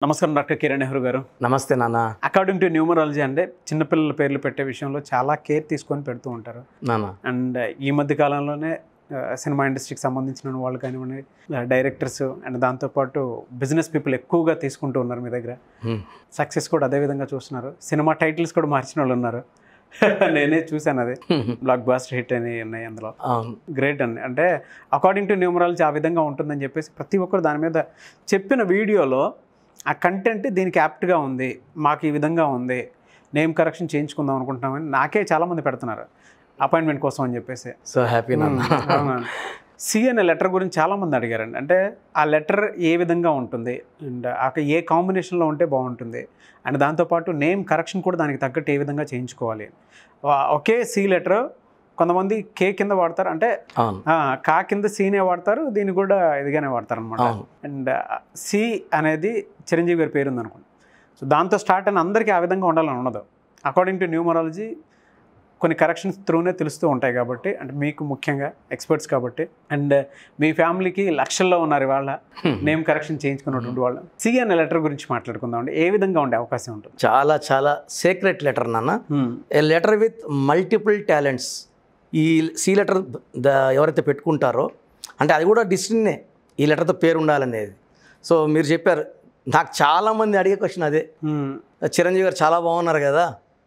నమస్కారం డాక్టర్ కిరణ్ నెహ్రూ గారు నమస్తే నాన్న అకార్డింగ్ టు న్యూమరాలజీ అంటే చిన్నపిల్లల పేర్లు పెట్టే విషయంలో చాలా కేర్ తీసుకొని పెడుతూ ఉంటారు నాన్న అండ్ ఈ మధ్య కాలంలోనే ఆ, సినిమా ఇండస్ట్రీకి సంబంధించిన వాళ్ళు కానివ్వండి డైరెక్టర్స్ అండ్ దాంతోపాటు బిజినెస్ పీపుల్ ఎక్కువగా తీసుకుంటూ ఉన్నారు మీ దగ్గర హ్మ్. సక్సెస్ కూడా అదే విధంగా చూస్తున్నారు సినిమా టైటిల్స్ కూడా మార్చిన వాళ్ళు ఉన్నారు నేనే చూశాను అది బ్లాక్ బాస్టర్ హిట్ అని ఉన్నాయి అందులో అవును గ్రేట్ అండి అంటే అకార్డింగ్ టు న్యూమరాలజీ ఆ విధంగా ఉంటుందని చెప్పేసి ప్రతి ఒక్కరు దాని మీద చెప్పిన వీడియోలో ఆ కంటెంట్ దీనికి యాప్ట్గా ఉంది మాకు ఈ విధంగా ఉంది నేమ్ కరెక్షన్ చేయించుకుందాం అనుకుంటున్నామని నాకే చాలామంది పెడుతున్నారు అపాయింట్మెంట్ కోసం అని చెప్పేసి సో హ్యాపీ నాన్న సి అనే లెటర్ గురించి చాలామంది అడిగారండి అంటే ఆ లెటర్ ఏ విధంగా ఉంటుంది అండ్ అక్కడ ఏ కాంబినేషన్లో ఉంటే బాగుంటుంది అండ్ దాంతోపాటు నేమ్ కరెక్షన్ కూడా దానికి తగ్గట్టు ఏ విధంగా చేయించుకోవాలి వా- ఒకే సి లెటర్ కొంతమంది కే కింద వాడతారు అంటే అవును ఆ, కా కింద సీనే వాడతారు దీన్ని కూడా ఇదిగానే వాడతారు అనమాట అవును అండ్ సి అనేది చిరంజీవి గారి పేరు ఉంది అనుకోండి సో దాంతో స్టార్ట్ అయిన అందరికీ ఆ విధంగా ఉండాలని ఉండదు అకార్డింగ్ టు న్యూమరాలజీ కొన్ని కరెక్షన్స్ త్రూనే తెలుస్తూ ఉంటాయి కాబట్టి అంటే మీకు ముఖ్యంగా ఎక్స్పర్ట్స్ కాబట్టి అండ్ మీ ఫ్యామిలీకి లక్షల్లో ఉన్నారు ఇవాళ నేమ్ కరెక్షన్ చేయించుకున్నటువంటి వాళ్ళు సి అనే లెటర్ గురించి మాట్లాడుకుందాం అండి ఏ విధంగా ఉండే అవకాశం ఉంటుంది చాలా చాలా సీక్రెట్ లెటర్ నాన్న A letter with multiple talents ఈ సి లెటర్ ఎవరైతే పెట్టుకుంటారో అంటే అది కూడా డిస్టిన్నే ఈ లెటర్తో పేరు ఉండాలనేది సో మీరు చెప్పారు నాకు చాలామంది అడిగే క్వశ్చన్ అదే Hmm. చిరంజీవి గారు చాలా బాగున్నారు కదా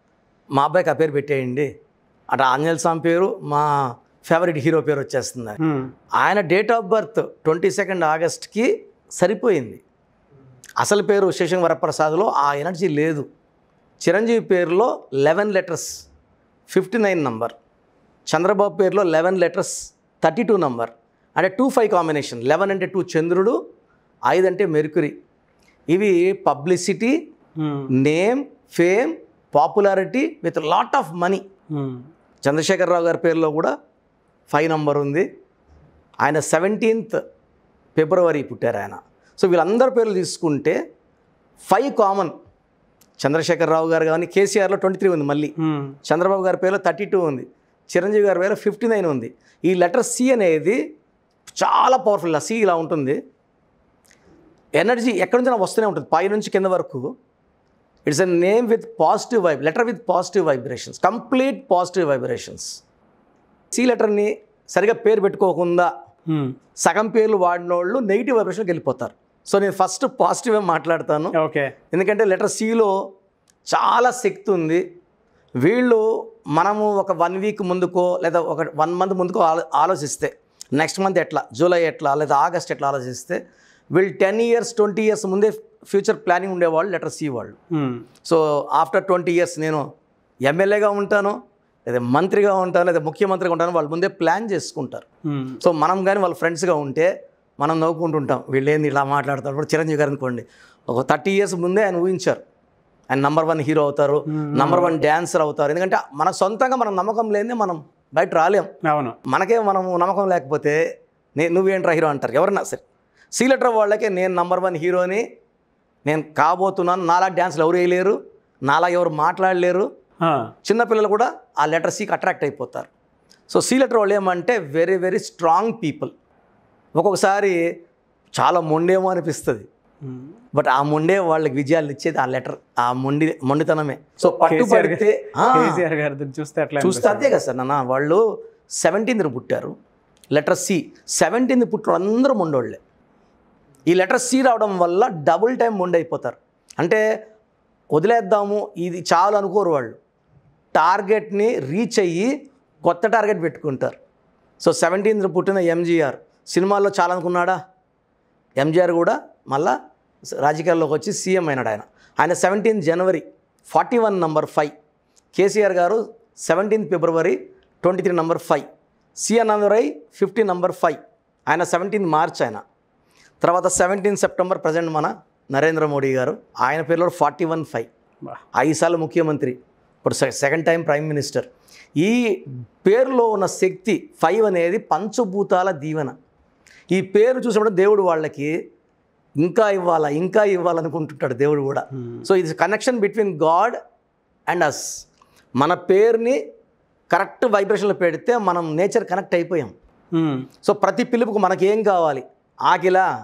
మా అబ్బాయికి ఆ పేరు పెట్టేయండి అటు ఆంజనేయ స్వామి పేరు మా ఫేవరెట్ హీరో పేరు వచ్చేస్తుంది Hmm. ఆయన date of birth twenty second ఆగస్ట్కి సరిపోయింది అసలు పేరు శేషం వరప్రసాద్లో ఆ ఎనర్జీ లేదు చిరంజీవి పేరులో eleven letters fifty nine number Chandrababu పేరులో eleven letters thirty two number అంటే టూ ఫైవ్ కాంబినేషన్ లెవెన్ అంటే టూ చంద్రుడు ఐదు అంటే మెర్కురీ ఇవి publicity Hmm. Name fame popularity with lot of money Hmm. Chandrashekar Rao గారి పేరులో కూడా ఫైవ్ నంబర్ ఉంది ఆయన సెవెంటీన్త్ ఫిబ్రవరి పుట్టారు ఆయన సో వీళ్ళందరి పేర్లు తీసుకుంటే ఫైవ్ కామన్ చంద్రశేఖరరావు గారు కానీ కేసీఆర్లో ట్వంటీ త్రీ ఉంది మళ్ళీ Hmm. చంద్రబాబు గారి పేరులో థర్టీ టూ ఉంది చిరంజీవి గారి పేరు ఫిఫ్టీ నైన్ ఉంది ఈ లెటర్ సి అనేది చాలా పవర్ఫుల్ సి ఇలా ఉంటుంది ఎనర్జీ ఎక్కడి నుంచి వస్తూనే ఉంటుంది పై నుంచి కింద వరకు it's a name with positive vibe letter with positive vibrations complete positive vibrations C లెటర్ని సరిగా పేరు పెట్టుకోకుండా Hmm. సగం పేర్లు వాడిన వాళ్ళు నెగిటివ్ వైబ్రేషన్కి వెళ్ళిపోతారు సో నేను ఫస్ట్ పాజిటివే మాట్లాడతాను ఓకే ఎందుకంటే లెటర్ సిలో చాలా శక్తి ఉంది వీళ్ళు మనము ఒక వన్ వీక్ ముందుకో లేదా ఒక వన్ మంత్ ముందుకో ఆలో ఆలోచిస్తే నెక్స్ట్ మంత్ ఎట్లా జూలై ఎట్లా లేదా ఆగస్ట్ ఎట్లా ఆలోచిస్తే వీళ్ళు టెన్ ఇయర్స్ ట్వంటీ ఇయర్స్ ముందే ఫ్యూచర్ ప్లానింగ్ ఉండేవాళ్ళు లెటర్ సి వాళ్ళు Hmm. So after twenty years నేను ఎమ్మెల్యేగా ఉంటాను లేదా మంత్రిగా ఉంటాను లేదా ముఖ్యమంత్రిగా ఉంటాను వాళ్ళు ముందే ప్లాన్ చేసుకుంటారు Hmm. సో మనం కానీ వాళ్ళ ఫ్రెండ్స్గా ఉంటే మనం నవ్వుకుంటుంటాం వీళ్ళు ఏంది ఇలా మాట్లాడతారు ఇప్పుడు చిరంజీవి గారు అనుకోండి ఒక థర్టీ ఇయర్స్ ముందే ఆయన ఊహించారు ఆయన నంబర్ వన్ హీరో అవుతారు నంబర్ వన్ డ్యాన్సర్ అవుతారు ఎందుకంటే మన సొంతంగా మనం నమ్మకం లేనిదే మనం బయట రాలేం అవును మనకే మనం నమ్మకం లేకపోతే నే నువ్వేంట్రా హీరో అంటారు ఎవరన్నా సరే సీ లెటర్ వాళ్ళకే నేను నంబర్ వన్ హీరోని నేను కాబోతున్నాను నాలా డ్యాన్స్లు ఎవరు వేయలేరు నాలా ఎవరు మాట్లాడలేరు Ah. చిన్నపిల్లలు కూడా ఆ లెటర్ సీకి అట్రాక్ట్ అయిపోతారు సో సీ లెటర్ వాళ్ళు ఏమంటే వెరీ వెరీ స్ట్రాంగ్ పీపుల్ ఒక్కొక్కసారి చాలా మొండేమో అనిపిస్తుంది Hmm. బట్ ఆ మొండే వాళ్ళకి విజయాలు ఇచ్చేది ఆ లెటర్ ఆ మొండి మొండితనమే సో పట్టుబడితే ఆ, కేసీఆర్ గారి చూస్తే అట్లా చూస్తే అంతే కదా సార్ నాన్న వాళ్ళు సెవెంటీన్త్ పుట్టారు లెటర్ సి సెవెంటీన్త్ పుట్టిన అందరూ మొండోళ్ళే ఈ లెటర్ సి రావడం వల్ల డబుల్ టైం మొండి అయిపోతారు అంటే వదిలేద్దాము ఇది చాలు అనుకోరు వాళ్ళు టార్గెట్ని రీచ్ అయ్యి కొత్త టార్గెట్ పెట్టుకుంటారు సో సెవెంటీన్త్ పుట్టిన ఎంజీఆర్ సినిమాల్లో చాలా అనుకున్నాడా ఎంజీఆర్ కూడా మళ్ళా రాజకీయాల్లోకి వచ్చి సీఎం అయినాడు ఆయన ఆయన seventeenth January forty one number five KCR గారు seventeenth February twenty three number five సిఎన్ అందరై ఫిఫ్టీ నంబర్ ఫైవ్ ఆయన సెవెంటీన్త్ మార్చ్ ఆయన తర్వాత సెవెంటీన్ సెప్టెంబర్ ప్రజెంట్ మన నరేంద్ర మోడీ గారు ఆయన పేరులో ఫార్టీ వన్ ఫైవ్ బా. ఐదు సార్లు ముఖ్యమంత్రి ఇప్పుడు సె- సెకండ్ టైం ప్రైమ్ మినిస్టర్ ఈ పేరులో ఉన్న శక్తి ఫైవ్ అనేది పంచభూతాల దీవెన ఈ పేరు చూసినప్పుడు దేవుడు వాళ్ళకి ఇంకా ఇవ్వాలా ఇంకా ఇవ్వాలనుకుంటుంటాడు దేవుడు కూడా సో ఇది connection between God and us మన పేరుని కరెక్ట్ వైబ్రేషన్లో పెడితే మనం నేచర్ కనెక్ట్ అయిపోయాం Hmm. సో ప్రతి పిలుపుకు మనకి ఏం కావాలి ఆకిల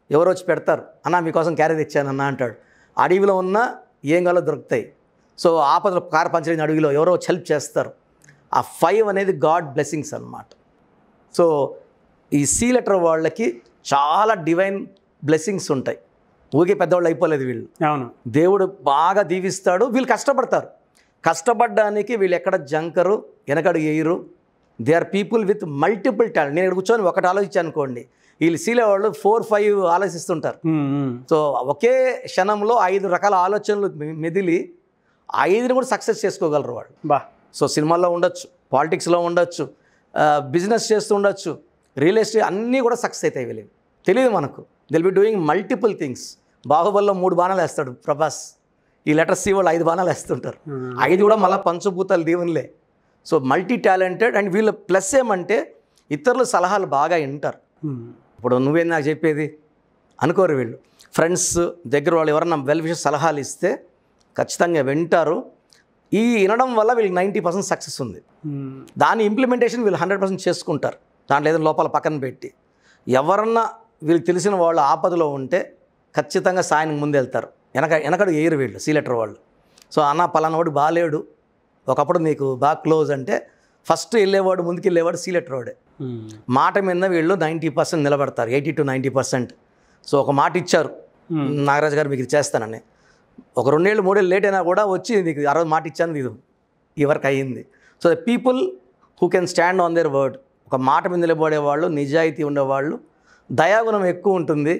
ఎవరో వచ్చి పెడతారు అన్న మీకోసం క్యారీ తెచ్చాను అన్న అంటాడు అడవిలో ఉన్న ఏం కావాలో దొరుకుతాయి సో ఆపదలో కారు పంచరైన అడవిలో ఎవరో వచ్చి హెల్ప్ చేస్తారు ఆ ఫైవ్ అనేది గాడ్ బ్లెస్సింగ్స్ అన్నమాట సో ఈ సీ లెటర్ వాళ్ళకి చాలా డివైన్ బ్లెస్సింగ్స్ ఉంటాయి ఊగే పెద్దవాళ్ళు అయిపోలేదు వీళ్ళు అవును దేవుడు బాగా దీవిస్తాడు వీళ్ళు కష్టపడతారు కష్టపడడానికి వీళ్ళు ఎక్కడ జంకరు వెనకడు వేయరు they are people with multiple talent నేను ఇక్కడ కూర్చొని ఒకటి ఆలోచించాను అనుకోండి వీళ్ళు సీలే వాళ్ళు ఫోర్ ఫైవ్ ఆలోచిస్తుంటారు ఉమ్, ఉమ్. సో ఒకే క్షణంలో ఐదు రకాల ఆలోచనలు మె- మెదిలి ఐదుని కూడా సక్సెస్ చేసుకోగలరు వాళ్ళు బా సో సినిమాల్లో ఉండొచ్చు పాలిటిక్స్లో ఉండొచ్చు బిజినెస్ చేస్తూ ఉండొచ్చు రియల్ ఎస్టేట్ అన్నీ కూడా సక్సెస్ అవుతాయి వీళ్ళకి తెలియదు మనకు they'll be doing multiple things బాహుబలిలో మూడు బాణాలు వేస్తాడు ప్రభాస్ ఈ లెటర్ సి వాళ్ళు ఐదు బాణాలు వేస్తుంటారు ఉమ్. ఐదు కూడా మళ్ళీ పంచభూతాలు దేవునిలే సో మల్టీ టాలెంటెడ్ అండ్ వీళ్ళ ప్లస్ ఏమంటే ఇతరుల సలహాలు బాగా వింటారు ఉమ్. ఇప్పుడు నువ్వేం నాకు చెప్పేది అనుకోరు వీళ్ళు ఫ్రెండ్స్ దగ్గర వాళ్ళు ఎవరన్నా వెల్ విషయ సలహాలు ఇస్తే ఖచ్చితంగా వింటారు ఈ వినడం వల్ల వీళ్ళకి నైంటీ పర్సెంట్ సక్సెస్ ఉంది ఉమ్. దాని ఇంప్లిమెంటేషన్ వీళ్ళు హండ్రెడ్ పర్సెంట్ చేసుకుంటారు దాంట్లో ఏదైనా లోపల పక్కన పెట్టి ఎవరన్నా వీళ్ళకి తెలిసిన వాళ్ళు ఆపదలో ఉంటే ఖచ్చితంగా సాయం ముందు వెళ్తారు వెనక వెనకడు వేయరు వీళ్ళు సీ లెటర్ వాళ్ళు సో అన్న పలానా వాడు బాగాలేడు ఒకప్పుడు నీకు బాగా క్లోజ్ అంటే ఫస్ట్ వెళ్ళేవాడు ముందుకు వెళ్ళేవాడు సీ లెటర్ వాడే ఉమ్. మాట మీద వీళ్ళు నైంటీ పర్సెంట్ నిలబడతారు eighty to ninety percent so ఒక మాట ఇచ్చారు Hmm. నాగరాజు గారు మీకు ఇది చేస్తానని ఒక రెండేళ్ళు మూడేళ్ళు లేట్ అయినా కూడా వచ్చి నీకు ఆ రోజు మాట ఇచ్చాను ఇది ఈ వరకు అయ్యింది so the people who can stand on their word ఒక మాట మీద నిలబడే వాళ్ళు నిజాయితీ ఉండేవాళ్ళు దయాగుణం ఎక్కువ ఉంటుంది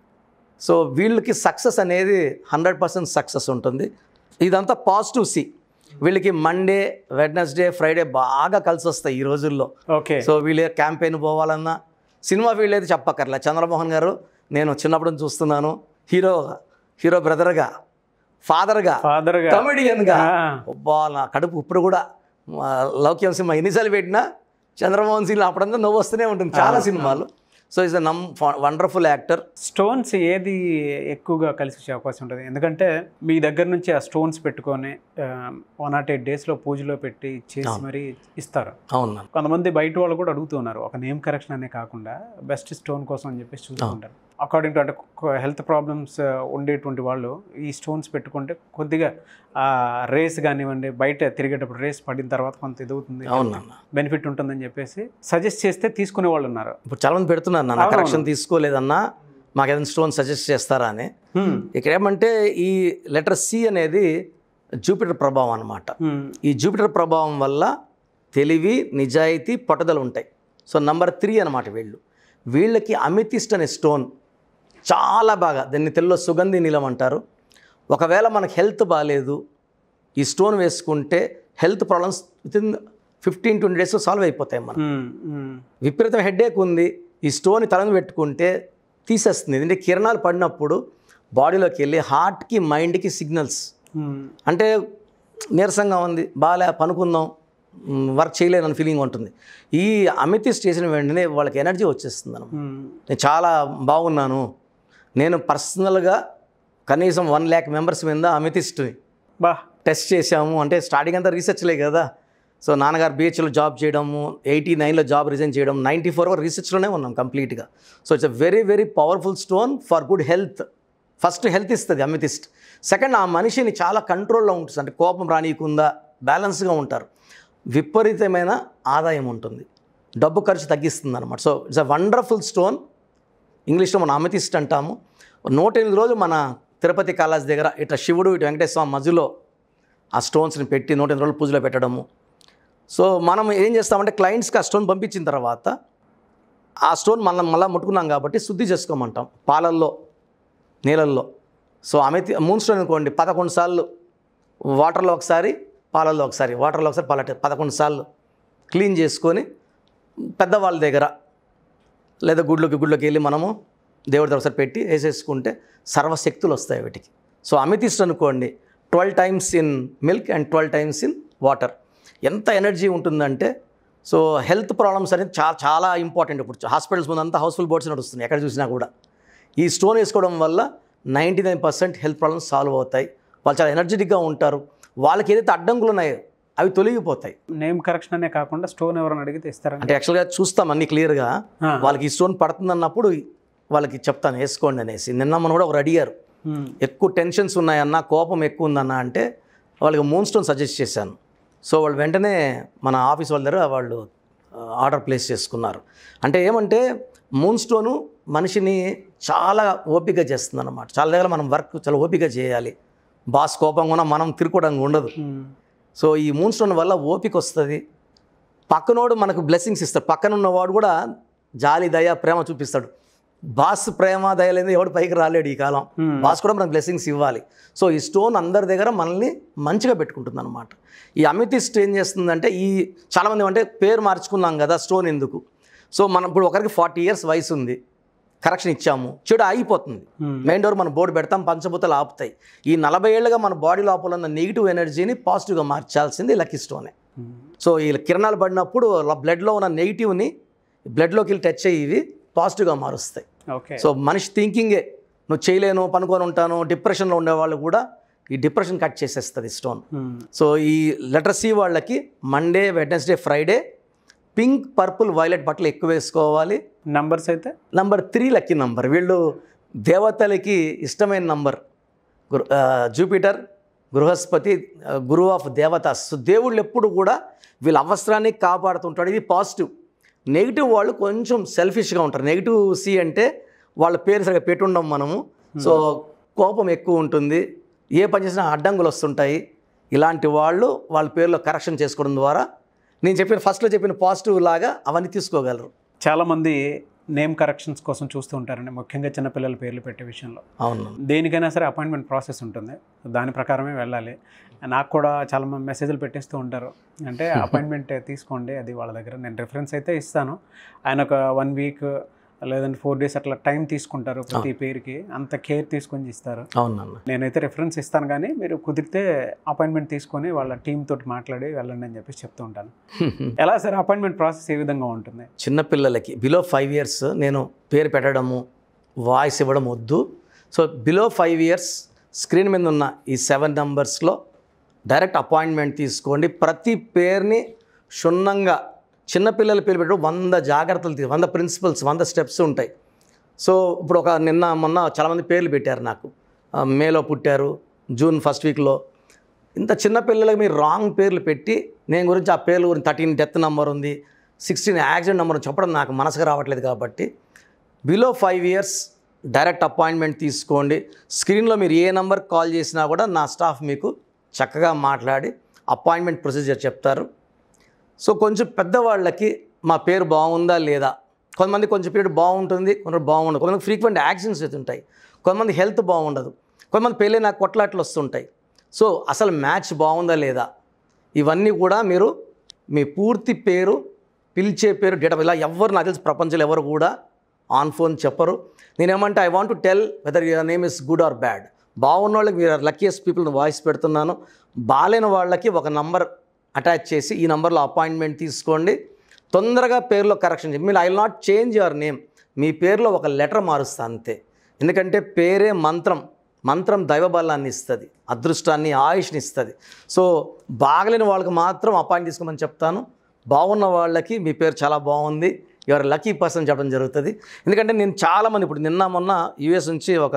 సో వీళ్ళకి సక్సెస్ అనేది హండ్రెడ్ పర్సెంట్ సక్సెస్ ఉంటుంది ఇదంతా పాజిటివ్ సి వీళ్ళకి మండే వెడ్నెస్డే ఫ్రైడే బాగా కలిసి వస్తాయి ఈ రోజుల్లో ఓకే సో వీళ్ళు క్యాంపెయిన్ పోవాలన్నా సినిమా ఫీల్డ్ అయితే చెప్పక్కర్లే చంద్రమోహన్ గారు నేను చిన్నప్పుడు నుంచి చూస్తున్నాను హీరో హీరో బ్రదర్గా ఫాదర్గా ఫాదర్ గా కమెడియన్గా ఆ. అబ్బా నా కడుపు ఇప్పుడు కూడా ఆ, లౌక్యం సినిమా ఎన్నిసార్లు పెట్టినా చంద్రమోహన్ సినిమా అప్పుడంతా నవ్వు వస్తూనే ఉంటుంది చాలా సినిమాలు సో ఇస్ అ నమ్ వండర్ఫుల్ యాక్టర్ స్టోన్స్ ఏది ఎక్కువగా కలిసి వచ్చే అవకాశం ఉంటుంది ఎందుకంటే మీ దగ్గర నుంచి ఆ స్టోన్స్ పెట్టుకొని వన్ నాట్ ఎయిట్ డేస్లో పూజలో పెట్టి చేసి మరీ ఇస్తారు అవును కొంతమంది బయట వాళ్ళు కూడా అడుగుతూ ఉన్నారు ఒక నేమ్ కరెక్షన్ అనే కాకుండా బెస్ట్ స్టోన్ కోసం అని చెప్పేసి చూస్తుంటారు అకార్డింగ్ టు అంటే హెల్త్ ప్రాబ్లమ్స్ ఉండేటువంటి వాళ్ళు ఈ స్టోన్స్ పెట్టుకుంటే కొద్దిగా ఆ రేస్ కానివ్వండి బయట తిరిగేటప్పుడు రేస్ పడిన తర్వాత కొంత ఇదవుతుంది అవును నాన్న బెనిఫిట్ ఉంటుందని చెప్పేసి సజెస్ట్ చేస్తే తీసుకునే వాళ్ళు ఉన్నారు ఇప్పుడు చాలా మంది పెడుతున్నారు నాన్న అవును. కరెక్షన్ తీసుకోలేదన్నా మాకు ఏదైనా స్టోన్ సజెస్ట్ చేస్తారా అని Hmm. ఇక్కడ ఏమంటే ఈ లెటర్ సి అనేది జూపిటర్ ప్రభావం అన్నమాట Hmm. ఈ జూపిటర్ ప్రభావం వల్ల తెలివి నిజాయితీ పట్టుదల ఉంటాయి సో నంబర్ త్రీ అనమాట వీళ్ళు వీళ్ళకి అమితిస్ట్ అనే స్టోన్ చాలా బాగా దాన్ని తెలుగులో సుగంధి నీలం అంటారు ఒకవేళ మనకు హెల్త్ బాగాలేదు ఈ స్టోన్ వేసుకుంటే health problems with in fifteen twenty డేస్లో సాల్వ్ అయిపోతాయి మనం Hmm. Hmm. విపరీతం హెడేక్ ఉంది ఈ స్టోన్ తల మీద పెట్టుకుంటే తీసేస్తుంది ఎందుకంటే కిరణాలు పడినప్పుడు బాడీలోకి వెళ్ళి హార్ట్కి మైండ్కి సిగ్నల్స్ Hmm. అంటే నీరసంగా ఉంది బాగాలే పనుకుందాం మ్, వర్క్ చేయలేనని ఫీలింగ్ ఉంటుంది ఈ అమితిస్ట్ చేసిన వెంటనే వాళ్ళకి ఎనర్జీ వచ్చేస్తుంది అన్నమాట Hmm. నేను చాలా బాగున్నాను నేను పర్సనల్గా కనీసం వన్ ల్యాక్ మెంబర్స్ మీద అమితిస్ట్ని బా టెస్ట్ చేసాము అంటే స్టార్టింగ్ అంతా రీసెర్చ్లే కదా సో నాన్నగారు బీహెచ్లో జాబ్ చేయడము ఎయిటీ నైన్లో జాబ్ రిజైన్ చేయడం నైంటీ ఫోర్ వరకు రీసెర్చ్లోనే ఉన్నాం కంప్లీట్గా so it's a very very powerful stone for good health first health ఇస్తుంది అమితిస్ట్ సెకండ్ ఆ మనిషిని చాలా కంట్రోల్లో ఉంటుంది అంటే కోపం రానియకుండా బ్యాలెన్స్గా ఉంటారు విపరీతమైన ఆదాయం ఉంటుంది డబ్బు ఖర్చు తగ్గిస్తుంది అనమాట so it's a wonderful stone ఇంగ్లీష్లో మనం అమితిస్ట్ అంటాము నూట ఎనిమిది రోజులు మన తిరుపతి కాలేజ్ దగ్గర ఇట్లా శివుడు ఇటు వెంకటేశ్వర స్వామి మధ్యలో ఆ స్టోన్స్ని పెట్టి నూట ఎనిమిది రోజులు పూజలో పెట్టడము సో మనం ఏం చేస్తామంటే క్లయింట్స్కి ఆ స్టోన్ పంపించిన తర్వాత ఆ స్టోన్ మనం మళ్ళీ ముట్టుకున్నాం కాబట్టి శుద్ధి చేసుకోమంటాం పాలల్లో నీళ్ళల్లో సో అమితి మూన్ స్టోన్ అనుకోండి పదకొండు సార్లు వాటర్లో ఒకసారి పాలల్లో ఒకసారి వాటర్లో ఒకసారి పాల పదకొండు సార్లు క్లీన్ చేసుకొని పెద్దవాళ్ళ దగ్గర లేదా గుడ్లోకి గుడ్లోకి వెళ్ళి మనము దేవుడి దగ్గర ఒకసారి పెట్టి వేసేసుకుంటే సర్వశక్తులు వస్తాయి వీటికి సో అమితిస్ట్ అనుకోండి twelve times in milk and twelve times in water ఎంత ఎనర్జీ ఉంటుందంటే సో హెల్త్ ప్రాబ్లమ్స్ అనేది చాలా చాలా ఇంపార్టెంట్ ఇప్పుడు హాస్పిటల్స్ ముందు అంతా హౌస్ఫుల్ బోర్డ్స్ నడుస్తున్నాయి ఎక్కడ చూసినా కూడా ఈ స్టోన్ వేసుకోవడం వల్ల ninety nine percent health problems solve అవుతాయి వాళ్ళు చాలా ఎనర్జెటిక్గా ఉంటారు వాళ్ళకి ఏదైతే అడ్డంకులు ఉన్నాయో అవి తొలగిపోతాయి నేమ్ కరెక్షన్ అనే కాకుండా స్టోన్ ఎవరైనా అడిగితే ఇస్తారని అంటే యాక్చువల్గా చూస్తాం అన్ని క్లియర్గా ఆ. వాళ్ళకి ఈ స్టోన్ పడుతుంది అన్నప్పుడు వాళ్ళకి చెప్తాను వేసుకోండి అనేసి నిన్న మనం కూడా ఒకరు అడిగారు ఎక్కువ టెన్షన్స్ ఉన్నాయన్న కోపం ఎక్కువ ఉందన్న అంటే వాళ్ళకి మూన్ స్టోన్ సజెస్ట్ చేశాను సో వాళ్ళు వెంటనే మన ఆఫీస్ వాళ్ళ దగ్గర వాళ్ళు ఆర్డర్ ప్లేస్ చేసుకున్నారు అంటే ఏమంటే మూన్ స్టోను మనిషిని చాలా ఓపిక చేస్తుంది అనమాట చాలా దగ్గర మనం వర్క్ చాలా ఓపిక చేయాలి బాస్ కోపంగా ఉన్నా మనం తిరుకోవడం ఉండదు సో ఈ మూన్ స్టోన్ వల్ల ఓపిక వస్తుంది పక్కనోడు మనకు బ్లెస్సింగ్స్ ఇస్తాడు పక్కన ఉన్నవాడు కూడా జాలి దయ ప్రేమ చూపిస్తాడు బాస్ ప్రేమ దయ లేదు ఎవడు పైకి రాలేడు ఈ కాలం బాస్ కూడా మనకు బ్లెస్సింగ్స్ ఇవ్వాలి సో ఈ స్టోన్ అందరి దగ్గర మనల్ని మంచిగా పెట్టుకుంటుంది అనమాట ఈ అమితిస్ట్ ఏం చేస్తుందంటే ఈ చాలామంది అంటే పేరు మార్చుకున్నాం కదా స్టోన్ ఎందుకు సో మనం ఇప్పుడు ఒకరికి ఫార్టీ ఇయర్స్ వయసు ఉంది కరెక్షన్ ఇచ్చాము చెడు ఆగిపోతుంది మెయిన్ డోర్ మనం బోర్డు పెడతాం పంచభూతాలు ఆపుతాయి ఈ నలభై ఏళ్ళుగా మన బాడీ లోపల ఉన్న నెగిటివ్ ఎనర్జీని పాజిటివ్గా మార్చాల్సింది లక్కీ స్టోనే సో ఈ కిరణాలు పడినప్పుడు బ్లడ్లో ఉన్న నెగిటివ్ని బ్లడ్లోకి వెళ్ళి టచ్ అయ్యి ఇవి పాజిటివ్గా మారుస్తాయి ఓకే సో మనిషి థింకింగే నువ్వు చేయలేను పనుకొని ఉంటాను డిప్రెషన్లో ఉండేవాళ్ళు కూడా ఈ డిప్రెషన్ కట్ చేసేస్తుంది స్టోన్ సో ఈ లెటర్ సి వాళ్ళకి Monday Wednesday Friday pink purple violet బట్టలు ఎక్కువ వేసుకోవాలి నంబర్స్ అయితే నంబర్ త్రీ లక్కీ నంబర్ వీళ్ళు దేవతలకి ఇష్టమైన నంబర్ గురు ఆ, జూపిటర్ బృహస్పతి ఆ, గురువు ఆఫ్ దేవతాస్ సో దేవుళ్ళు ఎప్పుడు కూడా వీళ్ళ అవసరాన్ని కాపాడుతుంటాడు ఇది పాజిటివ్ నెగిటివ్ వాళ్ళు కొంచెం సెల్ఫిష్గా ఉంటారు నెగిటివ్ సి అంటే వాళ్ళ పేరు సరిగా పెట్టుండం మనము సో కోపం ఎక్కువ ఉంటుంది ఏ పని చేసినా అడ్డంకులు వస్తుంటాయి ఇలాంటి వాళ్ళు వాళ్ళ పేరులో కరెక్షన్ చేసుకోవడం ద్వారా నేను చెప్పిన ఫస్ట్లో చెప్పిన పాజిటివ్ లాగా అవన్నీ తీసుకోగలరు చాలామంది నేమ్ కరెక్షన్స్ కోసం చూస్తూ ఉంటారండి ముఖ్యంగా చిన్నపిల్లల పేర్లు పెట్టే విషయంలో అవును దేనికైనా సరే అపాయింట్మెంట్ ప్రాసెస్ ఉంటుంది దాని ప్రకారమే వెళ్ళాలి నాకు కూడా చాలా మంది మెసేజ్లు పెట్టేస్తూ ఉంటారు అంటే అపాయింట్మెంట్ తీసుకోండి అది వాళ్ళ దగ్గర నేను రిఫరెన్స్ అయితే ఇస్తాను ఆయన ఒక వన్ వీక్ లేదంటే ఫోర్ డేస్ అట్లా టైం తీసుకుంటారు ప్రతి పేరుకి అంత కేర్ తీసుకొని ఇస్తారు అవునన్న నేనైతే రిఫరెన్స్ ఇస్తాను కానీ మీరు కుదిరితే అపాయింట్మెంట్ తీసుకొని వాళ్ళ టీమ్ తోటి మాట్లాడి వెళ్ళండి అని చెప్పేసి చెప్తూ ఉంటాను ఎలా సార్ అపాయింట్మెంట్ ప్రాసెస్ ఏ విధంగా ఉంటుంది చిన్నపిల్లలకి బిలో ఫైవ్ ఇయర్స్ నేను పేరు పెట్టడము వాయిస్ ఇవ్వడం వద్దు so below five years screen మీద ఉన్న ఈ సెవెన్ నెంబర్స్లో డైరెక్ట్ అపాయింట్మెంట్ తీసుకోండి ప్రతి పేరుని క్షుణ్ణంగా చిన్నపిల్లల పేరు పెట్టడం వంద జాగ్రత్తలు తీ- వంద ప్రిన్సిపల్స్ వంద స్టెప్స్ ఉంటాయి సో ఇప్పుడు ఒక నిన్న మొన్న చాలామంది పేర్లు పెట్టారు నాకు ఆ, మేలో పుట్టారు జూన్ ఫస్ట్ వీక్లో ఇంత చిన్న పిల్లలకి మీరు రాంగ్ పేర్లు పెట్టి నేను గురించి ఆ పేర్ల గురించి థర్టీన్ డెత్ నెంబర్ ఉంది సిక్స్టీన్ యాక్సిడెంట్ నెంబర్ చెప్పడం నాకు మనసుకు రావట్లేదు కాబట్టి below five years direct appointment తీసుకోండి స్క్రీన్లో మీరు ఏ నెంబర్ కాల్ చేసినా కూడా నా స్టాఫ్ మీకు చక్కగా మాట్లాడి అపాయింట్మెంట్ ప్రొసీజర్ చెప్తారు సో కొంచెం పెద్దవాళ్ళకి మా పేరు బాగుందా లేదా కొంతమంది కొంచెం పీరియడ్ బాగుంటుంది కొందరు బాగుండదు కొంతమంది ఫ్రీక్వెంట్ యాక్సిడెంట్స్ అవుతుంటాయి కొంతమంది హెల్త్ బాగుండదు కొంతమంది పెళ్ళి నాకు కొట్లాట్లు వస్తుంటాయి సో అసలు మ్యాచ్ బాగుందా లేదా ఇవన్నీ కూడా మీరు మీ పూర్తి పేరు పిలిచే పేరు డేట్ ఆఫ్ ఇలా ఎవరు నాకు తెలిసి ప్రపంచంలో ఎవరు కూడా ఆన్ ఫోన్ చెప్పరు నేనేమంటే I want to tell whether your name is good or bad బాగున్న వాళ్ళకి మీరు లక్కీయెస్ట్ పీపుల్ వాయిస్ పెడుతున్నాను బాలేని వాళ్ళకి ఒక నంబర్ అటాచ్ చేసి ఈ నెంబర్లో అపాయింట్మెంట్ తీసుకోండి తొందరగా పేరులో కరెక్షన్ చెప్పి మీరు I will not change your name మీ పేరులో ఒక లెటర్ మారుస్తా అంతే ఎందుకంటే పేరే మంత్రం మంత్రం దైవబలాన్ని ఇస్తుంది అదృష్టాన్ని ఆయుష్ని ఇస్తుంది సో బాగలేని వాళ్ళకి మాత్రం అపాయింట్ తీసుకోమని చెప్తాను బాగున్న వాళ్ళకి మీ పేరు చాలా బాగుంది యువర్ లక్కీ పర్సన్ చెప్పడం జరుగుతుంది ఎందుకంటే నేను చాలామంది ఇప్పుడు నిన్న మొన్న యూఎస్ నుంచి ఒక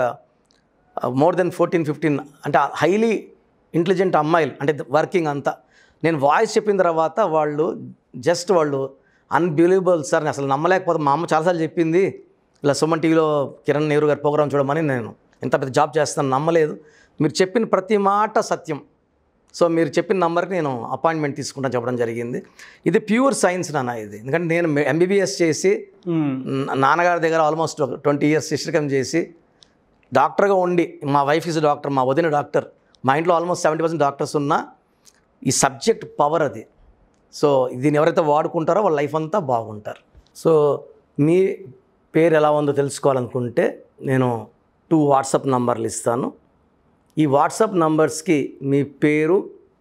మోర్ దెన్ ఫోర్టీన్ ఫిఫ్టీన్ అంటే హైలీ ఇంటెలిజెంట్ అమ్మాయిలు అంటే వర్కింగ్ అంతా నేను వాయిస్ చెప్పిన తర్వాత వాళ్ళు జస్ట్ వాళ్ళు అన్బిలీవబుల్ సార్ నేను అసలు నమ్మలేకపోతే మా అమ్మ చాలాసార్లు చెప్పింది ఇలా సుమన్ టీవీలో కిరణ్ నెహ్రూ గారి ప్రోగ్రామ్ చూడమని నేను ఇంత పెద్ద జాబ్ చేస్తాను నమ్మలేదు మీరు చెప్పిన ప్రతి మాట సత్యం సో మీరు చెప్పిన నంబర్కి నేను అపాయింట్మెంట్ తీసుకుంటాను చెప్పడం జరిగింది ఇది ప్యూర్ సైన్స్ నాన్న ఇది ఎందుకంటే నేను ఎంబీబీఎస్ చేసి నా- నాన్నగారి దగ్గర ఆల్మోస్ట్ ఒక ట్వంటీ ఇయర్స్ శిష్యకం చేసి డాక్టర్గా ఉండి మా వైఫ్ ఇస్ డాక్టర్ మా వదిన డాక్టర్ మా ఇంట్లో ఆల్మోస్ట్ సెవెంటీ పర్సెంట్ డాక్టర్స్ ఉన్నా ఈ సబ్జెక్ట్ పవర్ అది సో దీన్ని ఎవరైతే వాడుకుంటారో వాళ్ళ లైఫ్ అంతా బాగుంటారు సో మీ పేరు ఎలా ఉందో తెలుసుకోవాలనుకుంటే నేను టూ వాట్సాప్ నంబర్లు ఇస్తాను ఈ వాట్సాప్ నంబర్స్కి మీ పేరు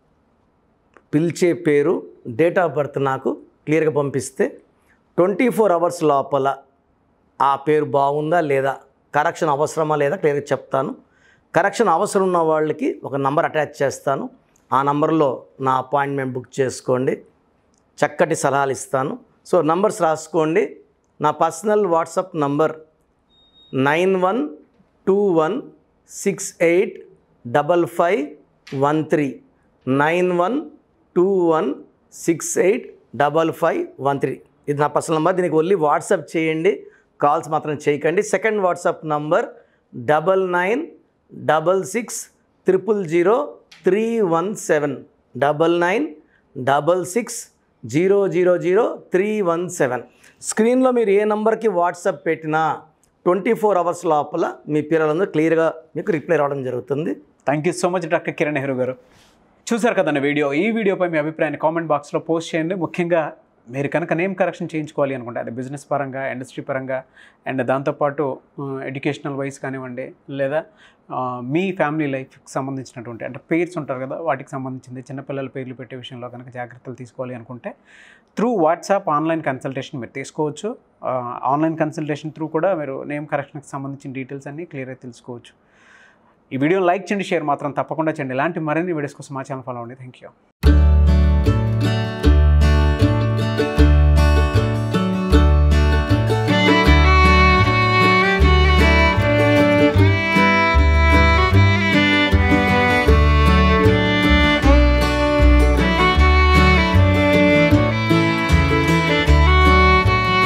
పిలిచే పేరు డేట్ ఆఫ్ బర్త్ నాకు క్లియర్గా పంపిస్తే ట్వంటీ ఫోర్ అవర్స్ లోపల ఆ పేరు బాగుందా లేదా కరెక్షన్ అవసరమా లేదా క్లియర్గా చెప్తాను కరెక్షన్ అవసరం ఉన్న వాళ్ళకి ఒక నంబర్ అటాచ్ చేస్తాను ఆ నంబర్లో నా అపాయింట్మెంట్ బుక్ చేసుకోండి చక్కటి సలహాలు ఇస్తాను సో నంబర్స్ రాసుకోండి నా personal WhatsApp number nine one two one six eight double five one three nine one two one six eight double five one three ఇది నా పర్సనల్ నెంబర్ దీనికి ఓన్లీ వాట్సాప్ చేయండి కాల్స్ మాత్రం చేయకండి second WhatsApp number double nine double six triple zero three one seven double nine double six zero zero zero three one seven స్క్రీన్లో మీరు ఏ నెంబర్కి WhatsApp పెట్టినా ట్వంటీ ఫోర్ అవర్స్ లోపల మీ పిల్లలందరూ క్లియర్గా మీకు రిప్లై రావడం జరుగుతుంది thank you so much doctor Kiran Nehru garu చూసారు కదండి వీడియో ఈ వీడియోపై మీ అభిప్రాయాన్ని కామెంట్ బాక్స్లో పోస్ట్ చేయండి ముఖ్యంగా మీరు కనుక నేమ్ కరెక్షన్ చేయించుకోవాలి అనుకుంటే అది బిజినెస్ పరంగా ఇండస్ట్రీ పరంగా అండ్ దాంతోపాటు ఎడ్యుకేషనల్ వైజ్ కానివ్వండి లేదా ఆ, మీ ఫ్యామిలీ లైఫ్కి సంబంధించినటువంటి అంటే పేర్స్ ఉంటారు కదా వాటికి సంబంధించింది చిన్నపిల్లల పేర్లు పెట్టే విషయంలో కనుక జాగ్రత్తలు తీసుకోవాలి అనుకుంటే త్రూ వాట్సాప్ ఆన్లైన్ కన్సల్టేషన్ మీరు తీసుకోవచ్చు ఆ, ఆన్లైన్ కన్సల్టేషన్ త్రూ కూడా మీరు నేమ్ కరెక్షన్కి సంబంధించిన డీటెయిల్స్ అన్నీ క్లియర్గా తెలుసుకోవచ్చు ఈ వీడియోని లైక్ చేయండి షేర్ మాత్రం తప్పకుండా చేయండి ఇలాంటి మరిన్ని వీడియోస్ కోసం మా ఛానల్ ఫాలో అవ్వండి థ్యాంక్ యూ